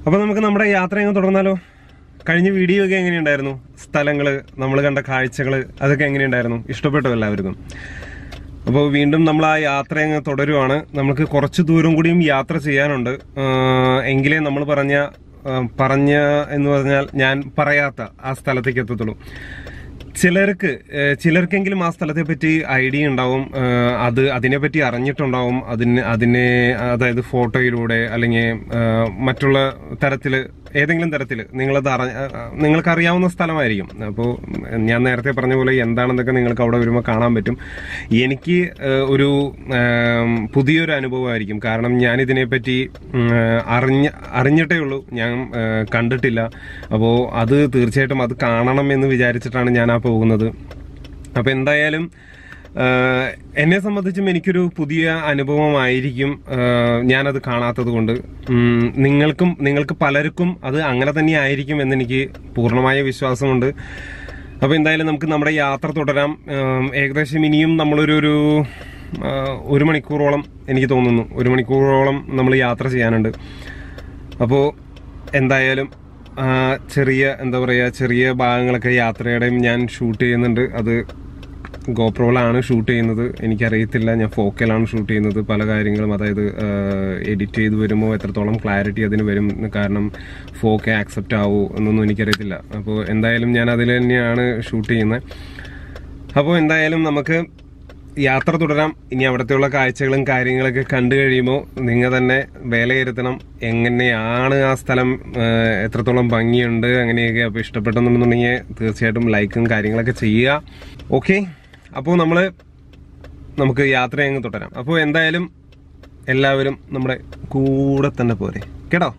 അപ്പോൾ നമുക്ക് നമ്മുടെ യാത്ര അങ്ങ് തുടർന്നാലോ കഴിഞ്ഞ വീഡിയോ ഒക്കെ എങ്ങനെയുണ്ടായിരുന്നു സ്ഥലങ്ങൾ നമ്മൾ കണ്ട കാഴ്ചകൾ അതൊക്കെ എങ്ങനെയുണ്ടായിരുന്നു ഇഷ്ടപ്പെട്ടു എല്ലാവർക്കും അപ്പോൾ വീണ്ടും നമ്മൾ ആ യാത്ര അങ്ങ് തുടരുവാണ് നമുക്ക് കുറച്ച് ദൂരം കൂടിയും യാത്ര ചെയ്യാനുണ്ട് ആഹ് എങ്കിലേ നമ്മൾ പറഞ്ഞ ആഹ് പറഞ്ഞ എന്ന് പറഞ്ഞാൽ ഞാൻ പറയാത്ത ആ സ്ഥലത്തേക്ക് എത്തത്തുള്ളൂ ചിലർക്ക് ഏഹ് ചിലർക്കെങ്കിലും ആ സ്ഥലത്തെ പറ്റി ഐഡിയ ഉണ്ടാവും ഏഹ് അത് അതിനെപ്പറ്റി അറിഞ്ഞിട്ടുണ്ടാവും അതിന് അതിനെ അതായത് ഫോട്ടോയിലൂടെ അല്ലെങ്കിൽ ഏഹ് മറ്റുള്ള തരത്തില് ഏതെങ്കിലും തരത്തിൽ നിങ്ങളത് അറ നിങ്ങൾക്ക് അറിയാവുന്ന സ്ഥലമായിരിക്കും അപ്പോൾ ഞാൻ നേരത്തെ പറഞ്ഞ പോലെ എന്താണെന്നൊക്കെ നിങ്ങൾക്ക് അവിടെ വരുമ്പോൾ കാണാൻ പറ്റും എനിക്ക് ഏഹ് ഒരു ഏഹ് പുതിയൊരു അനുഭവമായിരിക്കും കാരണം ഞാൻ ഇതിനെപ്പറ്റി ഉം, അറിഞ്ഞ അറിഞ്ഞിട്ടേ ഉള്ളൂ ഞാൻ ഏഹ് കണ്ടിട്ടില്ല അപ്പോൾ അത് തീർച്ചയായിട്ടും അത് കാണണം എന്ന് വിചാരിച്ചിട്ടാണ് ഞാൻ ആ പോകുന്നത് അപ്പോൾ എന്തായാലും ആഹ് എന്നെ സംബന്ധിച്ചും എനിക്കൊരു പുതിയ അനുഭവമായിരിക്കും ആഹ് ഞാനത് കാണാത്തത് കൊണ്ട് ഉം, നിങ്ങൾക്കും നിങ്ങൾക്ക് പലർക്കും അത് അങ്ങനെ തന്നെ ആയിരിക്കും എന്നെനിക്ക് പൂർണ്ണമായ വിശ്വാസമുണ്ട് അപ്പോൾ എന്തായാലും നമുക്ക് നമ്മുടെ യാത്ര തുടരാം ആം, ഏകദേശം ഇനിയും നമ്മളൊരു ഒരു ആഹ്, ഒരു മണിക്കൂറോളം എനിക്ക് തോന്നുന്നു ഒരു മണിക്കൂറോളം നമ്മൾ യാത്ര ചെയ്യാനുണ്ട് അപ്പോൾ എന്തായാലും ആ, ചെറിയ എന്താ പറയുക ചെറിയ ഭാഗങ്ങളൊക്കെ യാത്രയുടെയും ഞാൻ ഷൂട്ട് ചെയ്യുന്നുണ്ട് അത് ഗോപ്രോയിലാണ് ഷൂട്ട് ചെയ്യുന്നത് എനിക്കറിയത്തില്ല ഞാൻ ഫോക്കലാണ് ഷൂട്ട് ചെയ്യുന്നത് പല കാര്യങ്ങളും അതായത് എഡിറ്റ് ചെയ്ത് വരുമ്പോൾ എത്രത്തോളം ക്ലാരിറ്റി അതിന് വരും കാരണം ഫോക്കെ ആക്സെപ്റ്റ് ആവോ എന്നൊന്നും എനിക്കറിയത്തില്ല അപ്പോൾ എന്തായാലും ഞാൻ അതിൽ തന്നെയാണ് ഷൂട്ട് ചെയ്യുന്നത് അപ്പോൾ എന്തായാലും നമുക്ക് യാത്ര തുടരാം ഇനി അവിടത്തെയുള്ള കാഴ്ചകളും കാര്യങ്ങളൊക്കെ കണ്ടു കഴിയുമ്പോൾ നിങ്ങൾ തന്നെ വിലയിരുത്തണം എങ്ങനെയാണ് ആ സ്ഥലം ആ, എത്രത്തോളം ഭംഗിയുണ്ട് അങ്ങനെയൊക്കെ അപ്പോൾ ഇഷ്ടപ്പെട്ടെന്നുണ്ടെന്നുണ്ടെങ്കിൽ തീർച്ചയായിട്ടും ലൈക്കും കാര്യങ്ങളൊക്കെ ചെയ്യുക ഓക്കെ അപ്പോൾ നമ്മൾ നമുക്ക് യാത്ര അങ്ങ് തുടരാം അപ്പോൾ എന്തായാലും എല്ലാവരും നമ്മുടെ കൂടെ തന്നെ പോരെ കേട്ടോ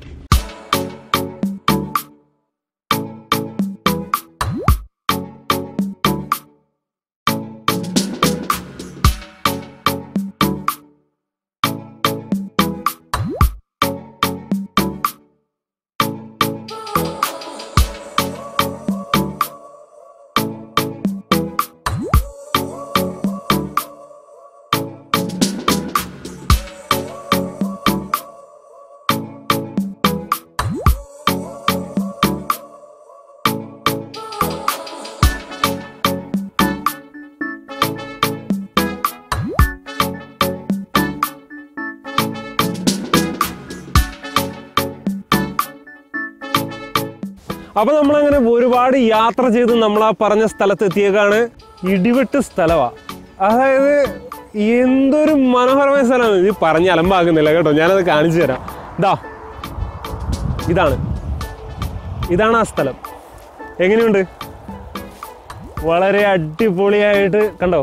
അപ്പൊ നമ്മളങ്ങനെ ഒരുപാട് യാത്ര ചെയ്ത് നമ്മൾ ആ പറഞ്ഞ സ്ഥലത്ത് എത്തിയേക്കാണ് ഇടിവെട്ട് സ്ഥലമാ അതായത് എന്തൊരു മനോഹരമായ സ്ഥലമാണ് ഇത് പറഞ്ഞ് അലമ്പാക്കുന്നില്ല കേട്ടോ ഞാനത് കാണിച്ചു തരാം ഇതാ ഇതാണ് ഇതാണ് ആ സ്ഥലം എങ്ങനെയുണ്ട് വളരെ അടിപൊളിയായിട്ട് കണ്ടോ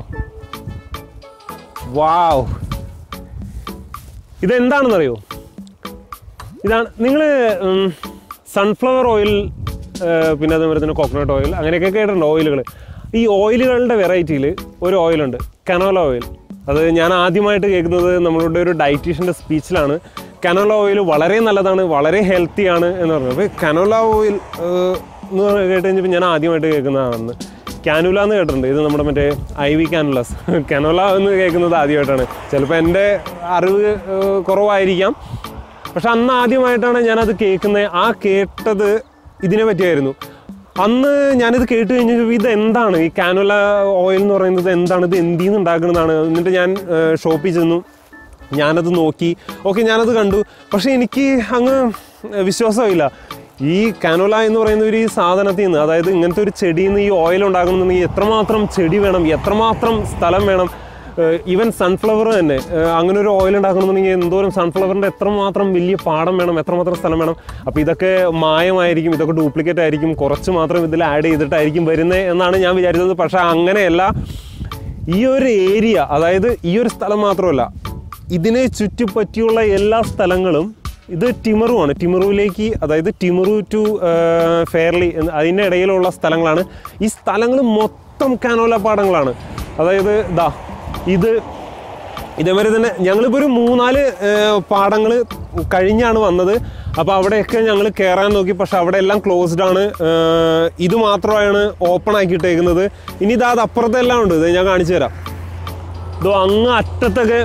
വാവ് ഇതെന്താണെന്നറിയോ ഇതാണ് നിങ്ങൾ സൺഫ്ലവർ ഓയിൽ പിന്നെ അതേപോലെ തന്നെ കോക്കനട്ട് ഓയിൽ അങ്ങനെയൊക്കെ കേട്ടിട്ടുണ്ട് ഓയിലുകൾ ഈ ഓയിലുകളുടെ വെറൈറ്റിയിൽ ഒരു ഓയിലുണ്ട് കനോല ഓയിൽ അത് ഞാൻ ആദ്യമായിട്ട് കേൾക്കുന്നത് നമ്മളുടെ ഒരു ഡയറ്റീഷ്യൻ്റെ സ്പീച്ചിലാണ് കനോല ഓയിൽ വളരെ നല്ലതാണ് വളരെ ഹെൽത്തിയാണ് എന്ന് പറഞ്ഞു അപ്പോൾ കനോല ഓയിൽ എന്ന് പറഞ്ഞ് കേട്ട് കഴിഞ്ഞപ്പോൾ ഞാൻ ആദ്യമായിട്ട് കേൾക്കുന്നതാണെന്ന് കാനുല എന്ന് കേട്ടിട്ടുണ്ട് ഇത് നമ്മുടെ മറ്റേ ഐ വി കാനുലസ് കനോല എന്ന് കേൾക്കുന്നത് ആദ്യമായിട്ടാണ് ചിലപ്പോൾ എൻ്റെ അറിവ് ഏഹ്, കുറവായിരിക്കാം പക്ഷെ അന്ന് ആദ്യമായിട്ടാണ് ഞാനത് കേൾക്കുന്നത് ആ കേട്ടത് ഇതിനെ പറ്റിയായിരുന്നു അന്ന് ഞാനിത് കേട്ട് കഴിഞ്ഞപ്പോൾ ഇത് എന്താണ് ഈ കാനുല ഓയിൽ എന്ന് പറയുന്നത് എന്താണ് ഇത് എന്തിൽ നിന്ന് ഉണ്ടാക്കുന്നതാണ് എന്നിട്ട് ഞാൻ ഷോപ്പിൽ ചെന്നു ഞാനത് നോക്കി ഓക്കെ ഞാനത് കണ്ടു പക്ഷെ എനിക്ക് അങ്ങ് വിശ്വാസമില്ല ഈ കാനോല എന്ന് പറയുന്ന ഒരു ഈ സാധനത്തിൽ നിന്ന് അതായത് ഇങ്ങനത്തെ ഒരു ചെടിയിൽ നിന്ന് ഈ ഓയിൽ ഉണ്ടാക്കണമെന്നുണ്ടെങ്കിൽ എത്രമാത്രം ചെടി വേണം എത്രമാത്രം സ്ഥലം വേണം ഈവൻ സൺഫ്ലവർ തന്നെ ഏഹ് അങ്ങനെ ഒരു ഓയിൽ ഉണ്ടാക്കണമെന്നുണ്ടെങ്കിൽ എന്തോരം സൺഫ്ലവറിൻ്റെ എത്രമാത്രം വലിയ പാടം വേണം എത്രമാത്രം സ്ഥലം വേണം അപ്പോൾ ഇതൊക്കെ മായമായിരിക്കും ഇതൊക്കെ ഡ്യൂപ്ലിക്കേറ്റ് ആയിരിക്കും കുറച്ച് മാത്രം ഇതിൽ ആഡ് ചെയ്തിട്ടായിരിക്കും വരുന്നത് എന്നാണ് ഞാൻ വിചാരിച്ചത് പക്ഷേ അങ്ങനെയല്ല ഈ ഒരു ഏരിയ അതായത് ഈ ഒരു സ്ഥലം മാത്രമല്ല ഇതിനെ ചുറ്റിപ്പറ്റിയുള്ള എല്ലാ സ്ഥലങ്ങളും ഇത് ടിമറുമാണ് ടിമറുവിലേക്ക് അതായത് ടിമറു ടു ഫെയർലി എന്ന് അതിൻ്റെ ഇടയിലുള്ള സ്ഥലങ്ങളാണ് ഈ സ്ഥലങ്ങൾ മൊത്തം കാനോല പാടങ്ങളാണ് അതായത് ദാ ഇത് ഇതേമാതിരി തന്നെ ഞങ്ങളിപ്പോൾ ഒരു മൂന്നാല് പാടങ്ങൾ കഴിഞ്ഞാണ് വന്നത് അപ്പോൾ അവിടെയൊക്കെ ഞങ്ങൾ കയറാൻ നോക്കി പക്ഷെ അവിടെ എല്ലാം ക്ലോസ്ഡ് ആണ് ഏഹ് ഇത് മാത്രമാണ് ഓപ്പൺ ആക്കിയിട്ടേക്കുന്നത് ഇനി ഇതാ അത് അപ്പുറത്തെല്ലാം ഉണ്ട് ഇത് ഞാൻ കാണിച്ചു തരാം ഇതോ അങ്ങ് അറ്റത്തൊക്കെ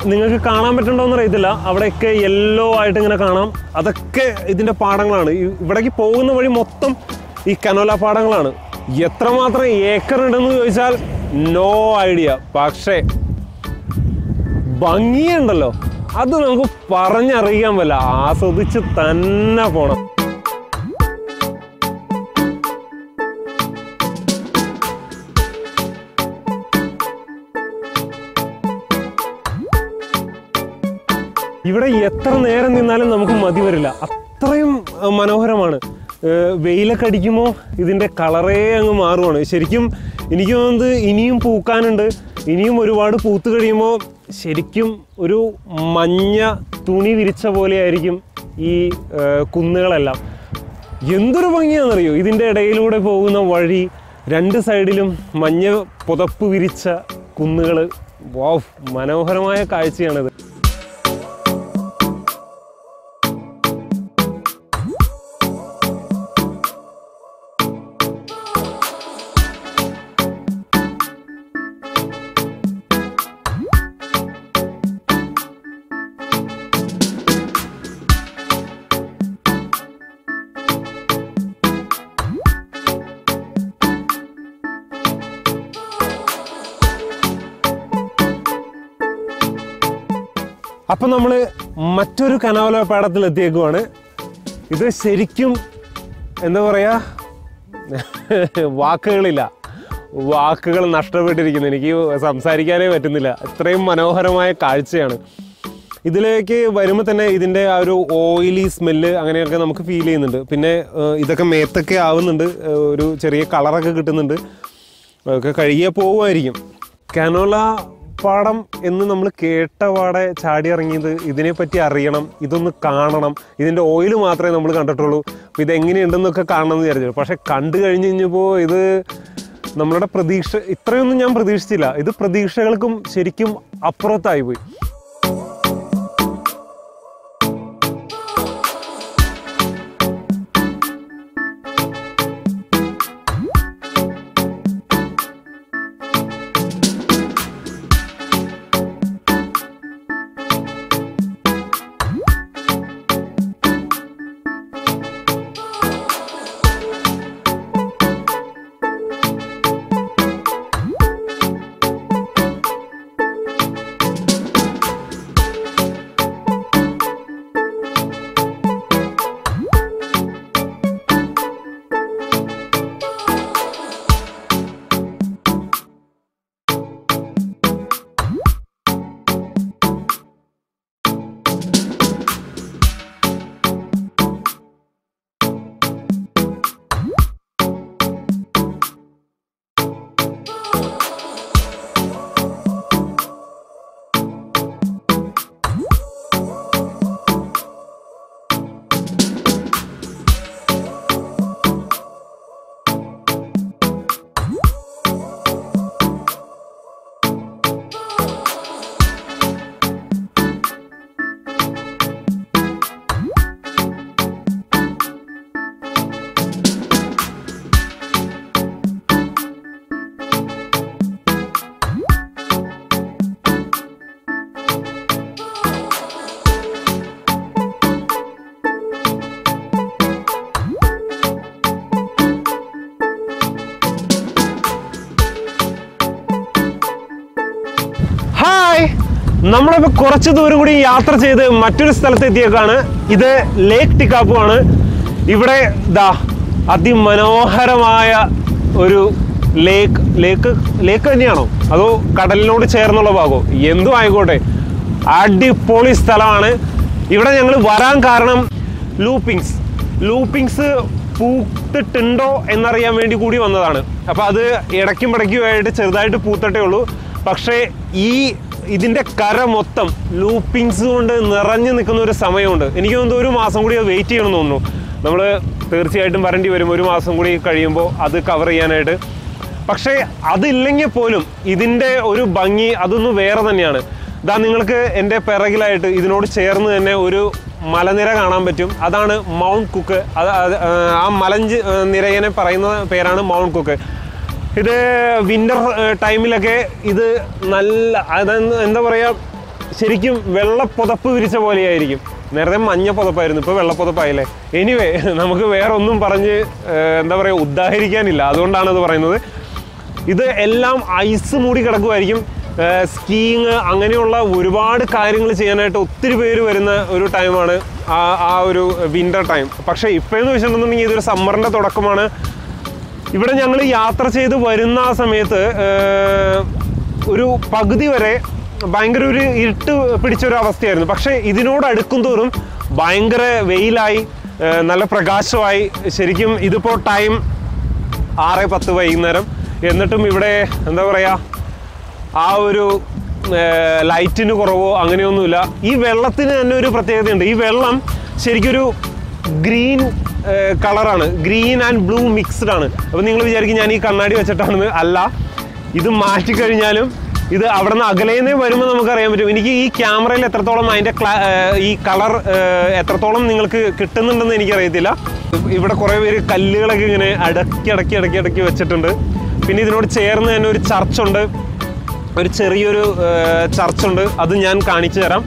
നിങ്ങൾക്ക് കാണാൻ പറ്റുന്നുണ്ടോയെന്ന് അറിയത്തില്ല അവിടെയൊക്കെ യെല്ലോ ആയിട്ട് ഇങ്ങനെ കാണാം അതൊക്കെ ഇതിൻ്റെ പാടങ്ങളാണ് ഇ- ഇവിടേക്ക് പോകുന്ന വഴി മൊത്തം ഈ കനോല പാടങ്ങളാണ് എത്രമാത്രം ഏക്കർ ഉണ്ടെന്ന് ചോദിച്ചാൽ നോ ഐഡിയ പക്ഷേ ഭംഗിയുണ്ടല്ലോ അത് നമുക്ക് പറഞ്ഞറിയിക്കാൻ പറ്റില്ല ആസ്വദിച്ച് തന്നെ പോണം ഇവിടെ എത്ര നേരം നിന്നാലും നമുക്ക് മതി വരില്ല അത്രയും അഹ്, മനോഹരമാണ് ഏഹ്, വെയിലൊക്കെ അടിക്കുമ്പോൾ ഇതിൻ്റെ കളറേ അങ്ങ് മാറുവാണ് ശരിക്കും എനിക്ക് തോന്നുന്നത് ഇനിയും പൂക്കാനുണ്ട് ഇനിയും ഒരുപാട് പൂത്ത് കഴിയുമ്പോൾ ശരിക്കും ഒരു മഞ്ഞ തുണി വിരിച്ച പോലെയായിരിക്കും ഈ ഏഹ്, കുന്നുകളെല്ലാം എന്തൊരു ഭംഗിയാണെന്നറിയോ ഇതിൻ്റെ ഇടയിലൂടെ പോകുന്ന വഴി രണ്ട് സൈഡിലും മഞ്ഞ പുതപ്പ് വിരിച്ച കുന്നുകൾ വാവ് മനോഹരമായ കാഴ്ചയാണിത് അപ്പം നമ്മൾ മറ്റൊരു കനാവല പാടത്തിൽ എത്തിയേക്കുവാണ് ഇത് ശരിക്കും എന്താ പറയാ വാക്കുകളില്ല വാക്കുകൾ നഷ്ടപ്പെട്ടിരിക്കുന്നു എനിക്ക് സംസാരിക്കാനേ പറ്റുന്നില്ല ഇത്രയും മനോഹരമായ കാഴ്ചയാണ് ഇതിലേക്ക് വരുമ്പോൾ തന്നെ ഇതിൻ്റെ ആ ഒരു ഓയിലി സ്മെല്ല് അങ്ങനെയൊക്കെ നമുക്ക് ഫീൽ ചെയ്യുന്നുണ്ട് പിന്നെ ഏഹ്, ഇതൊക്കെ മേത്തൊക്കെ ആവുന്നുണ്ട് ഏഹ്, ഒരു ചെറിയ കളറൊക്കെ കിട്ടുന്നുണ്ട് അതൊക്കെ കഴുകിയേ പോവുമായിരിക്കും കനോല പാടം എന്ന് നമ്മൾ കേട്ട പാടെ ചാടി ഇറങ്ങിയത് ഇതിനെപ്പറ്റി അറിയണം ഇതൊന്ന് കാണണം ഇതിൻ്റെ ഓയിൽ മാത്രമേ നമ്മൾ കണ്ടിട്ടുള്ളൂ അപ്പോൾ ഇതെങ്ങനെയുണ്ടെന്നൊക്കെ കാണണം എന്ന് വിചാരിച്ചു പക്ഷെ കണ്ടു കഴിഞ്ഞ് കഴിഞ്ഞപ്പോൾ ഇത് നമ്മളുടെ പ്രതീക്ഷ ഇത്രയൊന്നും ഞാൻ പ്രതീക്ഷിച്ചില്ല ഇത് പ്രതീക്ഷകൾക്കും ശരിക്കും അപ്പുറത്തായി പോയി ഹായ് നമ്മളിപ്പോ കുറച്ച് ദൂരം കൂടി യാത്ര ചെയ്ത് മറ്റൊരു സ്ഥലത്ത് എത്തിയേക്കാണ് ഇത് ലേക്ക് ടിക്കാപ്പു ആണ് ഇവിടെ ദാ അതിമനോഹരമായ ഒരു ലേക്ക് ലേക്ക് ലേക്ക് തന്നെയാണോ അതോ കടലിനോട് ചേർന്നുള്ള ഭാഗമോ എന്തും ആയിക്കോട്ടെ അടിപൊളി സ്ഥലമാണ് ഇവിടെ ഞങ്ങൾ വരാൻ കാരണം ലൂപ്പിങ്സ് ലൂപ്പിങ്സ് പൂത്തിട്ടുണ്ടോ എന്നറിയാൻ വേണ്ടി കൂടി വന്നതാണ് അപ്പോൾ അത് ഇടയ്ക്കും ഇടയ്ക്കുമായിട്ട് ചെറുതായിട്ട് പൂത്തട്ടേ ഉള്ളൂ പക്ഷേ ഈ ഇതിൻ്റെ കര മൊത്തം ലൂപ്പിങ്സ് കൊണ്ട് നിറഞ്ഞു നിൽക്കുന്ന ഒരു സമയമുണ്ട് എനിക്ക് തോന്നുന്നു ഒരു മാസം കൂടി അത് വെയിറ്റ് ചെയ്യണമെന്ന് തോന്നുന്നു നമ്മൾ തീർച്ചയായിട്ടും വരേണ്ടി വരും ഒരു മാസം കൂടി കഴിയുമ്പോൾ അത് കവർ ചെയ്യാനായിട്ട് പക്ഷേ അതില്ലെങ്കിൽ പോലും ഇതിൻ്റെ ഒരു ഭംഗി അതൊന്നും വേറെ തന്നെയാണ് ഇതാ നിങ്ങൾക്ക് എൻ്റെ പിറകിലായിട്ട് ഇതിനോട് ചേർന്ന് തന്നെ ഒരു മലനിര കാണാൻ പറ്റും അതാണ് മൗണ്ട് കുക്ക് അത് അത്, ആ, ആ മലഞ്ച് ആ, നിരയനെ പറയുന്ന പേരാണ് മൗണ്ട് കുക്ക് ഇത് വിൻ്റർ ടൈമിലൊക്കെ ഇത് നല്ല അതെന്ത് എന്താ പറയുക ശരിക്കും വെള്ളപ്പുതപ്പ് വിരിച്ച പോലെയായിരിക്കും നേരത്തെ മഞ്ഞ പുതപ്പായിരുന്നു ഇപ്പോൾ വെള്ളപ്പുതപ്പായില്ലേ എനിവേ നമുക്ക് വേറെ ഒന്നും പറഞ്ഞ് ഏർ, എന്താ പറയുക ഉദാഹരിക്കാനില്ല അതുകൊണ്ടാണ് ഇത് പറയുന്നത് ഇത് എല്ലാം ഐസ് മൂടി കിടക്കുമായിരിക്കും സ്കീയിങ് അങ്ങനെയുള്ള ഒരുപാട് കാര്യങ്ങൾ ചെയ്യാനായിട്ട് ഒത്തിരി പേര് വരുന്ന ഒരു ടൈമാണ് ആ ആ ഒരു വിൻ്റർ ടൈം പക്ഷേ ഇപ്പോഴെന്ന് വെച്ചിട്ടുണ്ടെന്നുണ്ടെങ്കിൽ ഇതൊരു സമ്മറിൻ്റെ തുടക്കമാണ് ഇവിടെ ഞങ്ങൾ യാത്ര ചെയ്ത് വരുന്ന ആ സമയത്ത് ഏർ, ഒരു പകുതി വരെ ഭയങ്കര ഒരു ഇരുട്ട് പിടിച്ച ഒരു അവസ്ഥയായിരുന്നു പക്ഷേ ഇതിനോട് അടുക്കും തോറും ഭയങ്കര വെയിലായി ഏർ, നല്ല പ്രകാശമായി ശരിക്കും ഇതിപ്പോൾ ടൈം ആറ് പത്ത് വൈകുന്നേരം എന്നിട്ടും ഇവിടെ എന്താ പറയുക ആ ഒരു ഏർ, ലൈറ്റിന് കുറവോ അങ്ങനെയൊന്നുമില്ല ഈ വെള്ളത്തിന് തന്നെ ഒരു പ്രത്യേകതയുണ്ട് ഈ വെള്ളം ശരിക്കൊരു ഗ്രീൻ ഏർ, കളറാണ് ഗ്രീൻ ആൻഡ് ബ്ലൂ മിക്സ്ഡ് ആണ് അപ്പോൾ നിങ്ങൾ വിചാരിക്കും ഞാൻ ഈ കണ്ണാടി വെച്ചിട്ടാണെന്ന് അല്ല ഇത് മാറ്റിക്കഴിഞ്ഞാലും ഇത് അവിടെ നിന്ന് അകലേന്നേ വരുമ്പോൾ നമുക്കറിയാൻ പറ്റും എനിക്ക് ഈ ക്യാമറയിൽ എത്രത്തോളം അതിൻ്റെ ക്ലാ ഏർ, ഈ കളർ എത്രത്തോളം നിങ്ങൾക്ക് കിട്ടുന്നുണ്ടെന്ന് എനിക്കറിയത്തില്ല ഇവിടെ കുറേ പേര് കല്ലുകളൊക്കെ ഇങ്ങനെ അടക്കി അടക്കി അടക്കി അടക്കി വെച്ചിട്ടുണ്ട് പിന്നെ ഇതിനോട് ചേർന്ന് തന്നെ ഒരു ചർച്ചുണ്ട് ഒരു ചെറിയൊരു ചർച്ചുണ്ട് അത് ഞാൻ കാണിച്ചു തരാം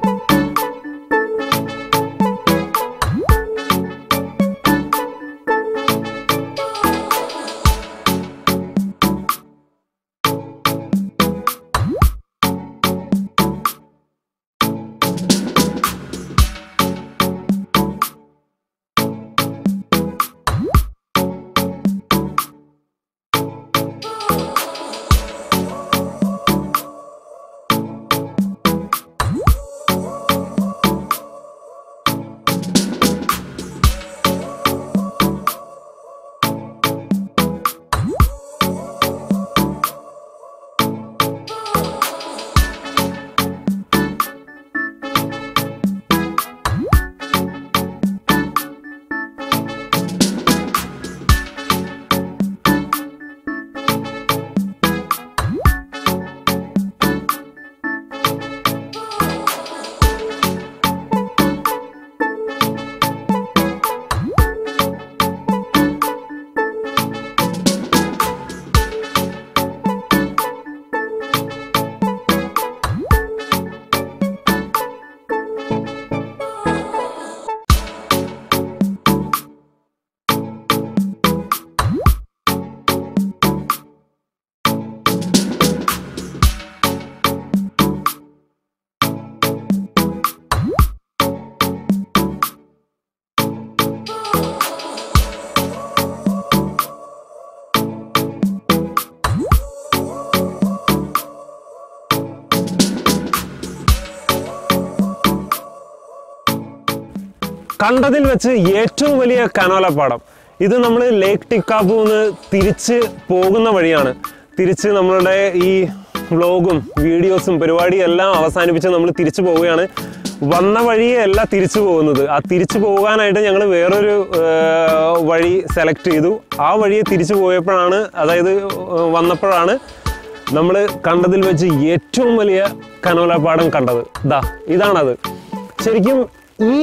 കണ്ടതിൽ വെച്ച് ഏറ്റവും വലിയ കനോല പാടം ഇത് നമ്മൾ ലേക്ക് ടിക്കാപ്പൂന്ന് തിരിച്ച് പോകുന്ന വഴിയാണ് തിരിച്ച് നമ്മളുടെ ഈ വ്ളോഗും വീഡിയോസും പരിപാടിയും എല്ലാം അവസാനിപ്പിച്ച് നമ്മൾ തിരിച്ചു പോവുകയാണ് വന്ന വഴിയെ അല്ല തിരിച്ചു പോകുന്നത് ആ തിരിച്ചു പോകാനായിട്ട് ഞങ്ങൾ വേറൊരു ഏർ, വഴി സെലക്ട് ചെയ്തു ആ വഴിയെ തിരിച്ചു പോയപ്പോഴാണ് അതായത് ഏർ, വന്നപ്പോഴാണ് നമ്മൾ കണ്ടതിൽ വെച്ച് ഏറ്റവും വലിയ കനോല പാടം കണ്ടത് ദാ ഇതാണത് ശരിക്കും ഈ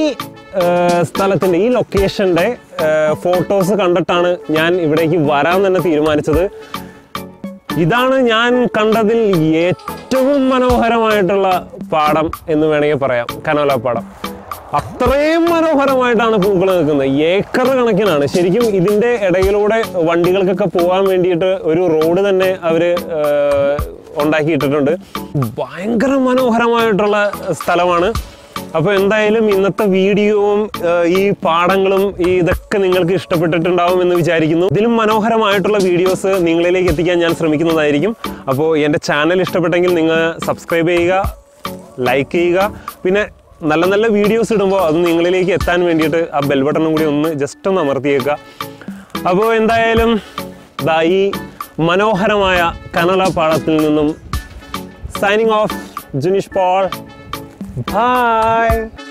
ഏർ, സ്ഥലത്തിൻ്റെ ഈ ലൊക്കേഷൻ്റെ ഫോട്ടോസ് കണ്ടിട്ടാണ് ഞാൻ ഇവിടേക്ക് വരാൻ തന്നെ തീരുമാനിച്ചത് ഇതാണ് ഞാൻ കണ്ടതിൽ ഏറ്റവും മനോഹരമായിട്ടുള്ള പാടം എന്ന് വേണമെങ്കിൽ പറയാം കനോല പാടം അത്രയും മനോഹരമായിട്ടാണ് പൂക്കൾ നിൽക്കുന്നത് ഏക്കർ കണക്കിനാണ് ശരിക്കും ഇതിൻ്റെ ഇടയിലൂടെ വണ്ടികൾക്കൊക്കെ പോകാൻ വേണ്ടിയിട്ട് ഒരു റോഡ് തന്നെ അവർ ഉണ്ടാക്കിയിട്ടിട്ടുണ്ട് ഭയങ്കര മനോഹരമായിട്ടുള്ള സ്ഥലമാണ് അപ്പോൾ എന്തായാലും ഇന്നത്തെ വീഡിയോവും ഏഹ്, ഈ പാടങ്ങളും ഈ ഇതൊക്കെ നിങ്ങൾക്ക് ഇഷ്ടപ്പെട്ടിട്ടുണ്ടാവും എന്ന് വിചാരിക്കുന്നു ഇതിലും മനോഹരമായിട്ടുള്ള വീഡിയോസ് നിങ്ങളിലേക്ക് എത്തിക്കാൻ ഞാൻ ശ്രമിക്കുന്നതായിരിക്കും അപ്പോൾ എൻ്റെ ചാനൽ ഇഷ്ടപ്പെട്ടെങ്കിൽ നിങ്ങൾ സബ്സ്ക്രൈബ് ചെയ്യുക ലൈക്ക് ചെയ്യുക പിന്നെ നല്ല നല്ല വീഡിയോസ് ഇടുമ്പോൾ അത് നിങ്ങളിലേക്ക് എത്താൻ വേണ്ടിയിട്ട് ആ ബെൽ ബട്ടണും കൂടി ഒന്ന് ജസ്റ്റ് ഒന്ന് അമർത്തിയേക്കുക അപ്പോൾ എന്തായാലും ദാ ഈ മനോഹരമായ കനല പാടത്തിൽ നിന്നും signing off Junish Paul Bye.